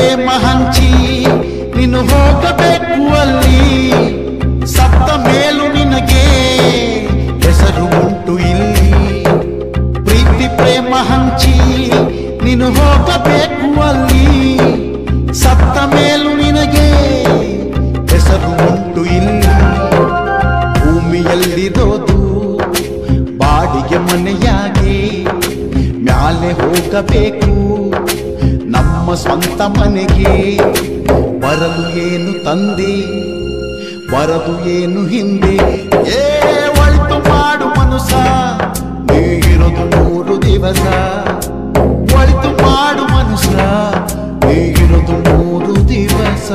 ಪ್ರೇಮ ಹಂಚಿ ನೀನು ಹೋಗಬೇಕು ಅಲ್ಲಿ ಸತ್ತ ಮೇಲೂ ನಿನಗೆ ಹೆಸರು ಉಂಟು ಇಲ್ಲಿ ಪ್ರೀತಿ ಪ್ರೇಮ ಹಂಚಿ ನೀನು ಹೋಗಬೇಕು ಅಲ್ಲಿ ಸತ್ತ ಮೇಲೂ ನಿನಗೆ ಹೆಸರು ಉಂಟು ಇಲ್ಲಿ ಭೂಮಿಯಲ್ಲಿರೋದು ಬಾಡಿಗೆ ಮನೆಯಾಗಿ ಮ್ಯಾಲೆ ಹೋಗಬೇಕು ನಮ್ಮ ಸ್ವಂತ ಮನೆಗೆ ಬರಲು ಏನು ತಂದೆ ಬರದು ಏನು ಹಿಂದೆ ಏ ಒಳಿತು ಮಾಡು ಮನುಸ ನೀಗಿರೋದು ಮೂರು ದಿವಸ ಒಳಿತು ಮಾಡು ಮನುಸ ನೀಗಿರೋದು ಮೂರು ದಿವಸ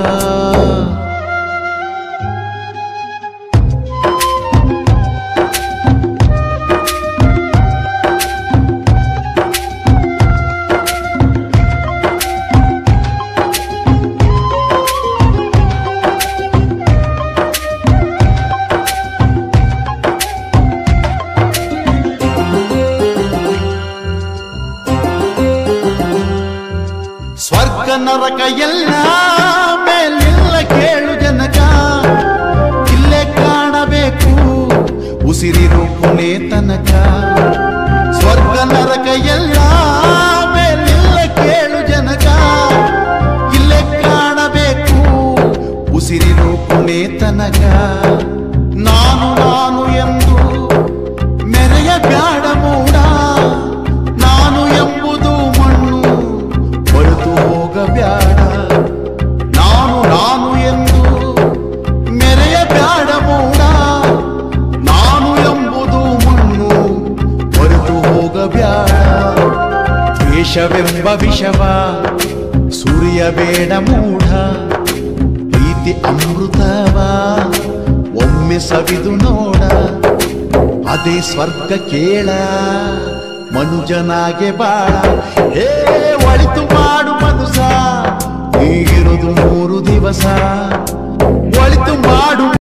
ಸ್ವರ್ಗ ನರಕ ಎಲ್ಲ ಮೇಲಿಲ್ಲ ಕೇಳು ಜನಕ ಇಲ್ಲೇ ಕಾಣಬೇಕು ಉಸಿರಿರು ಪುಣೆ ತನಕ ಸ್ವರ್ಗ ನರಕ ಎಲ್ಲ ಮೇಲಿಲ್ಲ ಕೇಳು ಜನಕ ಇಲ್ಲೇ ಕಾಣಬೇಕು ಉಸಿರಿರು ಪುಣೆ ತನಕ ನಾನು ನಾನು ಎಂದು ಮೆರೆಯ ಬ್ಯಾಡ ಮೂಡ ನಾನು ಎಂಬುದು ಮಣ್ಣು ಹೊರತು ಹೋಗಬ್ಯಾಡ ನಾನು ನಾನು ಎಂದು ಮೆರೆಯ ಬ್ಯಾಡ ಮೂಡ ನಾನು ಎಂಬುದು ಮಣ್ಣು ಹೊರತು ಹೋಗಬ್ಯಾಡ ದ್ವೇಷವೆಂಬ ವಿಷವ ಸುರಿಯಬೇಡ ಮೂಢ ಪ್ರೀತಿ ಅಮೃತವ ಒಮ್ಮೆ ಸವಿದು ನೋಡ ಅದೇ ಸ್ವರ್ಗ ಕೇಳ ಮನುಜನಾಗೆ ಬಾಳ ಹೇ ಒಳಿತು ಮಾಡು ಮನುಸ ಈಗಿರೋದು ಮೂರು ದಿವಸ ಒಳಿತು ಮಾಡು